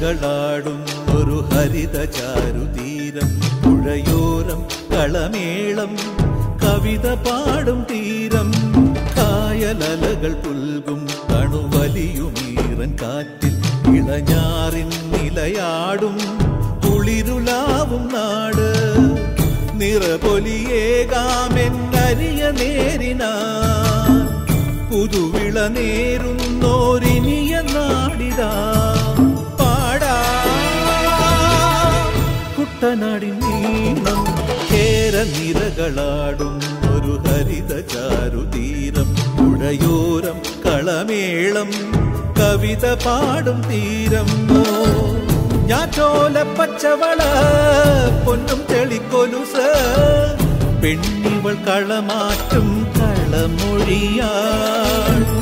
നിരകളാടും ഒരു ഹരിത ചാരുതീരം പുഴയോരം കളമേളം കവിത പാടും തീരം കായലലകൾ പുൽകും കണുവലിയുമീറൻ കാറ്റിൽ ഇളഞ്ഞാറിൻ നിലയാടും കുളിരുലാവും നാട് നിറപൊലിയേകാമെന്നരിയ നേരിനാ പുതുവിള നേരുന്നോരിനിയ നാടിതാ പാടാ കുട്ടനാടിൻ നീണം കേര നിരകളാടും ഒരു ഹരിത ചാരുതീരം പുഴയോരം കളമേളം കവിത പാടും തീരം ഞാറ്റോല പച്ചവള പൊന്നും തെളിക്കൊലുസ് പെണ്ണിവൾ കളമാറ്റും കളമൊഴിയാൾ